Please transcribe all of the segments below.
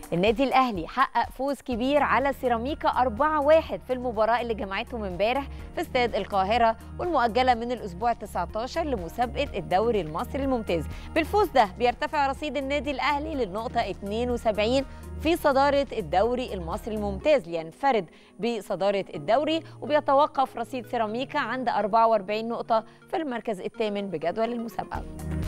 النادي الاهلي حقق فوز كبير على سيراميكا 4-1 في المباراه اللي جمعتهم امبارح في استاد القاهره والمؤجله من الاسبوع 19 لمسابقه الدوري المصري الممتاز بالفوز ده بيرتفع رصيد النادي الاهلي للنقطه 72 في صداره الدوري المصري الممتاز لينفرد بصداره الدوري وبيتوقف رصيد سيراميكا عند 44 نقطه في المركز الثامن بجدول المسابقه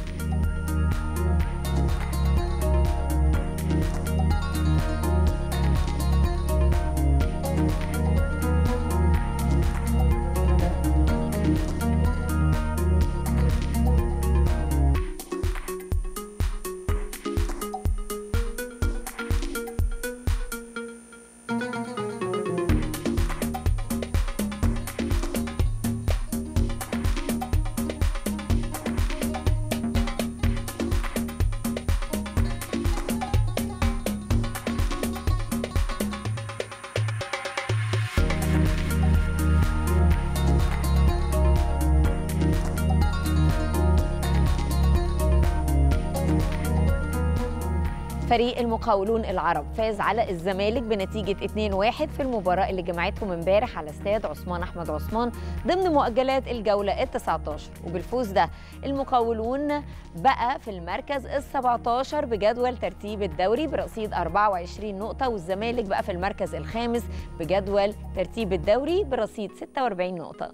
فريق المقاولون العرب فاز على الزمالك بنتيجة 2-1 في المباراة اللي جمعتهم امبارح على استاد عثمان أحمد عثمان ضمن مؤجلات الجولة ال 19 وبالفوز ده المقاولون بقى في المركز ال 17 بجدول ترتيب الدوري برصيد 24 نقطة والزمالك بقى في المركز الخامس بجدول ترتيب الدوري برصيد 46 نقطة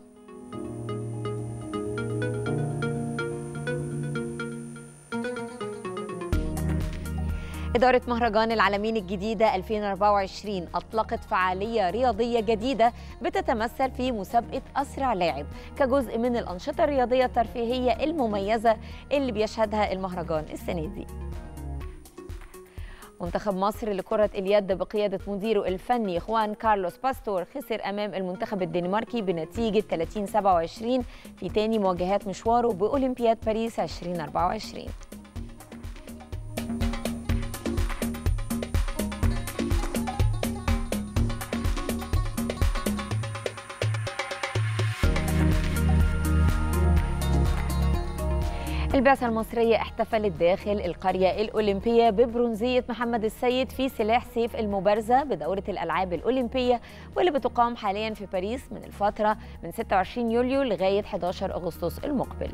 إدارة مهرجان العالمين الجديدة 2024 أطلقت فعالية رياضية جديدة بتتمثل في مسابقة أسرع لاعب كجزء من الأنشطة الرياضية الترفيهية المميزة اللي بيشهدها المهرجان السنة دي منتخب مصر لكرة اليد بقيادة مديره الفني خوان كارلوس باستور خسر أمام المنتخب الدنماركي بنتيجة 30-27 في تاني مواجهات مشواره بأولمبياد باريس 2024 البعثة المصرية احتفلت داخل القرية الأولمبية ببرونزية محمد السيد في سلاح سيف المبارزة بدورة الألعاب الأولمبية واللي بتقام حاليا في باريس من الفترة من 26 يوليو لغاية 11 أغسطس المقبل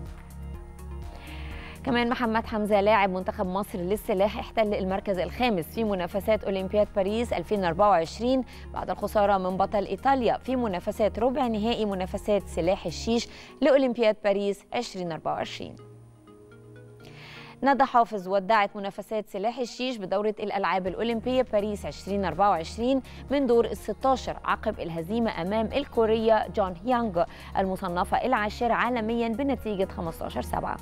كمان محمد حمزة لاعب منتخب مصر للسلاح احتل المركز الخامس في منافسات أولمبياد باريس 2024 بعد الخسارة من بطل إيطاليا في منافسات ربع نهائي منافسات سلاح الشيش لأولمبياد باريس 2024 ندى حافظ ودعت منافسات سلاح الشيش بدورة الألعاب الأولمبية باريس 2024 من دور ال 16 عقب الهزيمة أمام الكورية جون هيانغ المصنفة العاشرة عالميا بنتيجة 15 7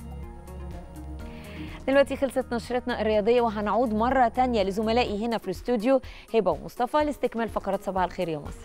دلوقتي خلصت نشرتنا الرياضية وهنعود مرة تانية لزملائي هنا في الاستوديو هبة ومصطفى لاستكمال فقرات صباح الخير يا مصر